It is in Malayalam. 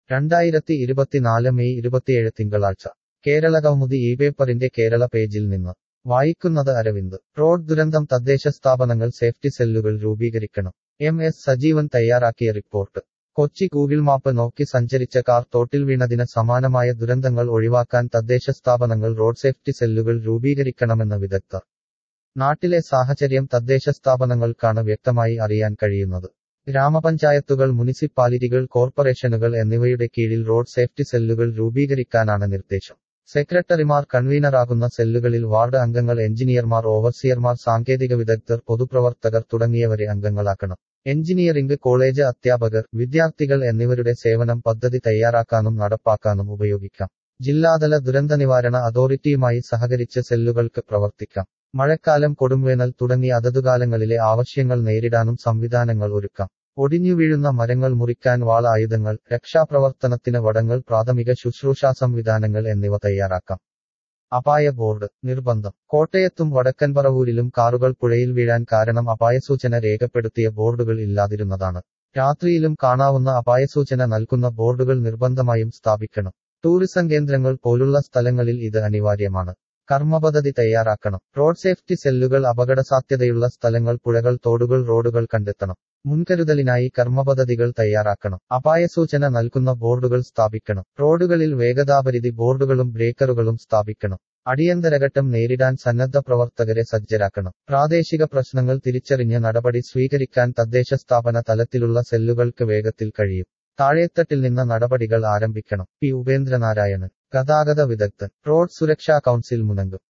രണ്ടായിരത്തി ഇരുപത്തിനാല് മെയ് ഇരുപത്തിയേഴ് തിങ്കളാഴ്ച കേരള കൗമുദി ഈ പേപ്പറിന്റെ കേരള പേജിൽ നിന്ന് വായിക്കുന്നത് അരവിന്ദ് റോഡ് ദുരന്തം തദ്ദേശ സ്ഥാപനങ്ങൾ സേഫ്റ്റി സെല്ലുകൾ രൂപീകരിക്കണം എം എസ് സജീവൻ തയ്യാറാക്കിയ റിപ്പോർട്ട് കൊച്ചി ഗൂഗിൾ മാപ്പ് നോക്കി സഞ്ചരിച്ച കാർ തോട്ടിൽ വീണതിന് സമാനമായ ദുരന്തങ്ങൾ ഒഴിവാക്കാൻ തദ്ദേശ സ്ഥാപനങ്ങൾ റോഡ് സേഫ്റ്റി സെല്ലുകൾ രൂപീകരിക്കണമെന്ന് വിദഗ്ധർ നാട്ടിലെ സാഹചര്യം തദ്ദേശ സ്ഥാപനങ്ങൾക്കാണ് വ്യക്തമായി അറിയാൻ കഴിയുന്നത് ഗ്രാമപഞ്ചായത്തുകൾ മുനിസിപ്പാലിറ്റികൾ കോർപ്പറേഷനുകൾ എന്നിവയുടെ കീഴിൽ റോഡ് സേഫ്റ്റി സെല്ലുകൾ രൂപീകരിക്കാനാണ് നിർദ്ദേശം സെക്രട്ടറിമാർ കൺവീനറാകുന്ന സെല്ലുകളിൽ വാർഡ് അംഗങ്ങൾ എഞ്ചിനീയർമാർ ഓവർസിയർമാർ സാങ്കേതിക വിദഗ്ധർ പൊതുപ്രവർത്തകർ തുടങ്ങിയവരെ അംഗങ്ങളാക്കണം എഞ്ചിനീയറിംഗ് കോളേജ് അധ്യാപകർ വിദ്യാർത്ഥികൾ എന്നിവരുടെ സേവനം പദ്ധതി തയ്യാറാക്കാനും നടപ്പാക്കാനും ഉപയോഗിക്കാം ജില്ലാതല ദുരന്ത നിവാരണ അതോറിറ്റിയുമായി സഹകരിച്ച് സെല്ലുകൾക്ക് പ്രവർത്തിക്കാം മഴക്കാലം കൊടുംവേനൽ തുടങ്ങി അതതുകാലങ്ങളിലെ ആവശ്യങ്ങൾ നേരിടാനും സംവിധാനങ്ങൾ ഒരുക്കാം ഒടിഞ്ഞു വീഴുന്ന മരങ്ങൾ മുറിക്കാൻ വാൾ ആയുധങ്ങൾ രക്ഷാപ്രവർത്തനത്തിന് വടങ്ങൾ പ്രാഥമിക ശുശ്രൂഷാ സംവിധാനങ്ങൾ എന്നിവ തയ്യാറാക്കാം അപായ ബോർഡ് നിർബന്ധം കോട്ടയത്തും വടക്കൻ പറവൂരിലും കാറുകൾ പുഴയിൽ വീഴാൻ കാരണം അപായസൂചന രേഖപ്പെടുത്തിയ ബോർഡുകൾ ഇല്ലാതിരുന്നതാണ് രാത്രിയിലും കാണാവുന്ന അപായസൂചന നൽകുന്ന ബോർഡുകൾ നിർബന്ധമായും സ്ഥാപിക്കണം ടൂറിസം കേന്ദ്രങ്ങൾ പോലുള്ള സ്ഥലങ്ങളിൽ ഇത് അനിവാര്യമാണ് കർമ്മപദ്ധതി തയ്യാറാക്കണം റോഡ് സേഫ്റ്റി സെല്ലുകൾ അപകടസാധ്യതയുള്ള സ്ഥലങ്ങൾ പുഴകൾ തോടുകൾ റോഡുകൾ കണ്ടെത്തണം മുൻകരുതലിനായി കർമ്മപദ്ധതികൾ തയ്യാറാക്കണം അപായസൂചന നൽകുന്ന ബോർഡുകൾ സ്ഥാപിക്കണം റോഡുകളിൽ വേഗതാപരിധി ബോർഡുകളും ബ്രേക്കറുകളും സ്ഥാപിക്കണം അടിയന്തരഘട്ടം നേരിടാൻ സന്നദ്ധ പ്രവർത്തകരെ സജ്ജരാക്കണം പ്രാദേശിക പ്രശ്നങ്ങൾ തിരിച്ചറിഞ്ഞ് നടപടി സ്വീകരിക്കാൻ തദ്ദേശ സ്ഥാപന തലത്തിലുള്ള സെല്ലുകൾക്ക് വേഗത്തിൽ കഴിയും താഴേത്തട്ടിൽ നിന്ന് നടപടികൾ ആരംഭിക്കണം പി ഉപേന്ദ്രനാരായണൻ ഗതാഗത വിദഗ്ധൻ റോഡ് സുരക്ഷാ കൗൺസിൽ മുനങ്കം